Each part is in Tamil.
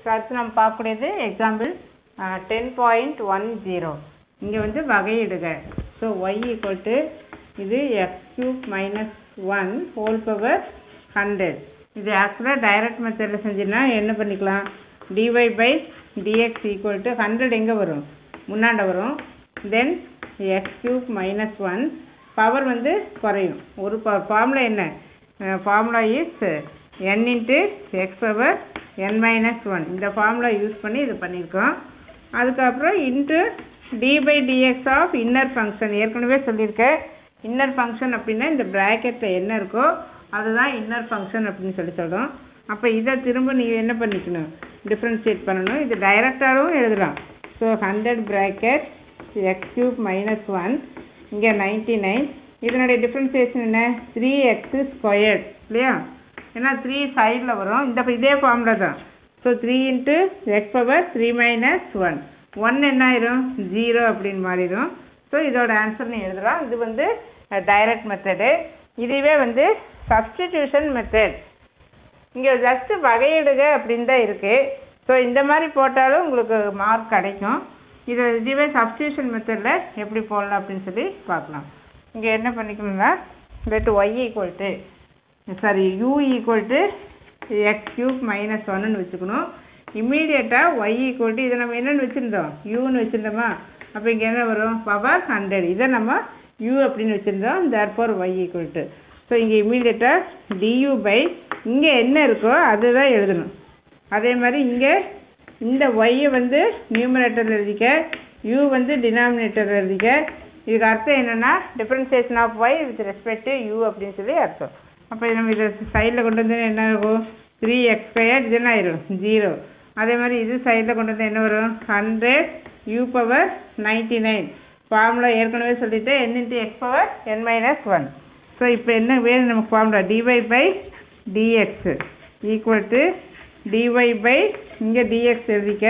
ஸோ அடுத்து நம்ம பார்க்கக்கூடியது example ten point one zero இங்கே வந்து வகையிடுக ஸோ ஒய் ஈக்குவல் டு இது x cube minus one whole power hundred இது ஆக்சுவலாக டைரக்ட் மெத்தடில் செஞ்சீங்கன்னா என்ன பண்ணிக்கலாம் d y by dx equal to hundred எங்கே வரும் முன்னாண்ட வரும் then x cube minus one power வந்து குறையும் ஒரு ஃபார்முலா என்ன formula is n into x power n minus one இந்த ஃபார்முலா யூஸ் பண்ணி இது பண்ணியிருக்கோம் அதுக்கப்புறம் into d by dx of inner function ஏற்கனவே சொல்லியிருக்கேன் இன்னர் ஃபங்க்ஷன் அப்படின்னா இந்த ப்ராக்கெட்டில் என்ன இருக்கோ அதுதான் இன்னர் ஃபங்க்ஷன் அப்படின்னு சொல்லி சொல்கிறோம் அப்போ இதை திரும்ப நீங்கள் என்ன பண்ணிக்கணும் டிஃப்ரென்ஷியேட் பண்ணணும் இது டைரக்டாகவும் எழுதலாம் so hundred bracket x cube minus one இங்கே நைன்ட்டி நைன் இதனுடைய டிஃப்ரென்சியேஷன் என்ன த்ரீ எக்ஸு ஸ்கொயர்ட் இல்லையா ஏன்னா த்ரீ சைடில் வரும் இந்த இதே ஃபார்முலா தான் so three into x power three minus one one என்ன ஆயிரும் ஜீரோ அப்படின்னு மாறிடும் ஸோ இதோட ஆன்சர்னு எழுதலாம் இது வந்து டைரக்ட் மெத்தடு இதுவே வந்து சப்ஸ்டிடியூஷன் மெத்தட் இங்கே ஜஸ்ட்டு வகையிடுக அப்படின்னு தான் இருக்குது ஸோ இந்த மாதிரி போட்டாலும் உங்களுக்கு மார்க் கிடைக்கும் இது இதுவே சப்ஸ்டியூஷன் மெத்தடில் எப்படி போடலாம் அப்படின்னு சொல்லி பார்க்கலாம் இங்கே என்ன பண்ணிக்கணும்னா let y equal to sorry u equal to x cube minus ஒன்னு வச்சுக்கணும் இம்மீடியட்டாக ஒய் ஈக்குவல் டு இதை நம்ம என்னென்னு வச்சுருந்தோம் யூன்னு வச்சுருந்தோமா அப்போ இங்கே என்ன வரும் பவர் ஹண்ட்ரட் இதை நம்ம யூ அப்படின்னு வச்சுருந்தோம் therefore y equal to so இங்கே இம்மீடியட்டாக டியூ பை இங்கே என்ன இருக்கோ அதுதான் எழுதணும் அதே மாதிரி இங்கே இந்த ஒய்யை வந்து நியூமரேட்டரில் எழுதிக்க யூ வந்து டினாமினேட்டரில் எழுதிக்க இதுக்கு அர்த்தம் என்னென்னா differentiation of y with respect to u அப்படின்னு சொல்லி அர்த்தம் அப்போ நம்ம இதை சைடில் கொண்டு வந்து என்ன ஆகும் த்ரீ எக்ஸ் ஸ்கொயர் இது என்ன ஆயிரும் ஜீரோ அதே மாதிரி இது சைடில் கொண்டு வந்து என்ன வரும் hundred u power ninety nine formula ஏற்கனவே சொல்லிட்டு n into x power n minus one so இப்போ என்ன வேணும் நமக்கு formula dy by dx equal to dy by இங்கே டிஎக்ஸ் எழுதிக்க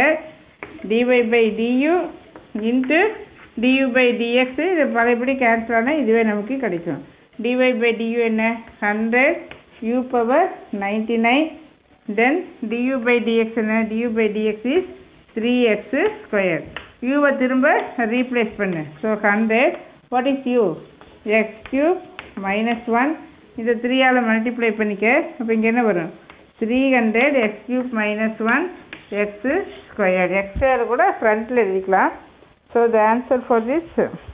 dy by du into du by dx இது பழையபடி கேன்சல் ஆனால் இதுவே நமக்கு கிடைக்கும் டிஒய் பை டியூ என்ன hundred u power ninety nine then du by dx என்ன du by dx is three x square யூவை திரும்ப ரீப்ளேஸ் பண்ணு so hundred what is u x cube minus one இதை த்ரீயால் மல்டிப்ளை பண்ணிக்க அப்போ இங்கே என்ன வரும் three hundred x cube minus one x square x square கூட ஃப்ரண்ட்டில் எழுதிக்கலாம் so the answer for this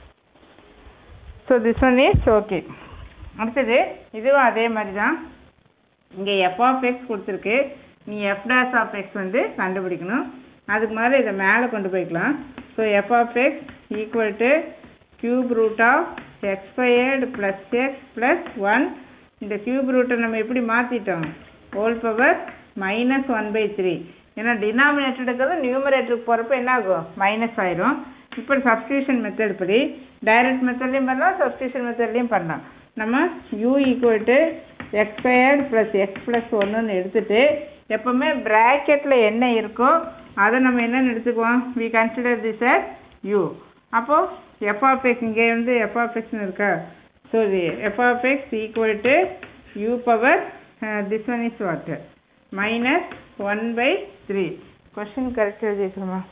so this one is okay அடுத்தது இதுவும் அதே மாதிரி தான் இங்கே எஃப் ஆஃப் எக்ஸ் கொடுத்துருக்கு நீ எஃப் டேஸ் ஆஃப் எக்ஸ் வந்து கண்டுபிடிக்கணும் அதுக்கு மேலே இதை மேலே கொண்டு போய்க்கலாம் so f of x equal to cube root of x squared plus x plus one இந்த கியூப் ரூட்டை நம்ம எப்படி மாற்றிட்டோம் whole power minus one by three ஏன்னா டினாமினேட்டர் இருக்கிறது நியூமரேட்டருக்கு போகிறப்ப என்ன ஆகும் மைனஸ் ஆயிரும் இப்போ சப்ஸ்டியூஷன் மெத்தட் படி டைரக்ட் மெத்தட்லையும் பண்ணலாம் சப்ஸ்டியூஷன் மெத்தட்லையும் பண்ணலாம் நம்ம u equal to x squared plus x plus ஒன்றுன்னு எடுத்துகிட்டு எப்போவுமே ப்ராக்கெட்டில் என்ன இருக்கோ அதை நம்ம என்னென்னு எடுத்துக்குவோம் we consider this as u அப்போது எஃப் ஆஃப் எக்ஸ் இங்கே வந்து எஃப் ஆஃப் எக்ஸ்னு இருக்கா so f of x equal to u power this one is what minus one by three question correct எழுதிக்கணுமா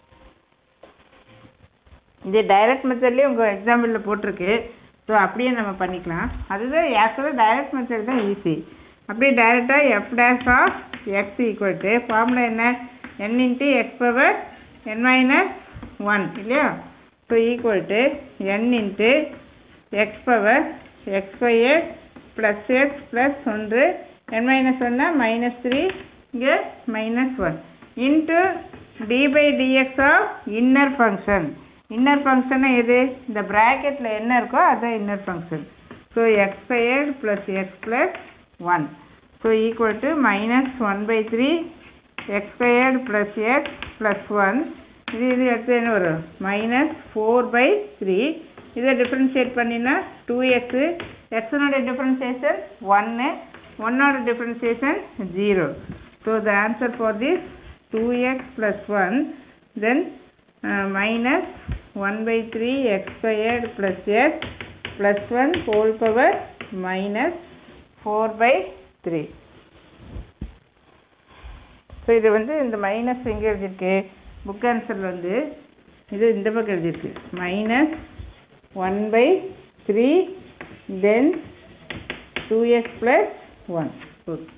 இது டைரக்ட் மெத்தட்லேயே உங்கள் எக்ஸாம்பிளில் போட்டிருக்கு ஸோ அப்படியே நம்ம பண்ணிக்கலாம் அதுதான் ஆக்சுவலாக டைரக்ட் மெத்தட் தான் ஈஸி அப்படியே டைரெக்டாக f dash of x equal to formula என்ன n into x power n minus one இல்லையா so equal to n into x power x square plus x plus ஒன்று என் மைனஸ் ஒன்னா மைனஸ் த்ரீ இங்கே minus one into d by dx of inner function inner ஃபங்க்ஷனை எது இந்த ப்ராக்கெட்டில் என்ன இருக்கோ அதுதான் inner function so x squared plus x plus one so equal to minus one by three x squared plus x plus one இது இது எடுத்து என்ன வரும் மைனஸ் ஃபோர் பை த்ரீ இதை டிஃப்ரென்ஷியேட் பண்ணினா டூ எக்ஸு எக்ஸனுடைய டிஃப்ரென்சியேஷன் ஒன்று ஒன்னோட differentiation zero so the answer for this two x plus one then minus one by three x squared plus x plus one whole power minus four by three so இது வந்து இந்த மைனஸ் எங்கே எழுதியிருக்கு புக் ஆன்சர் வந்து இது இந்த பக்கம் எழுதியிருக்கு minus one by three then two x plus one good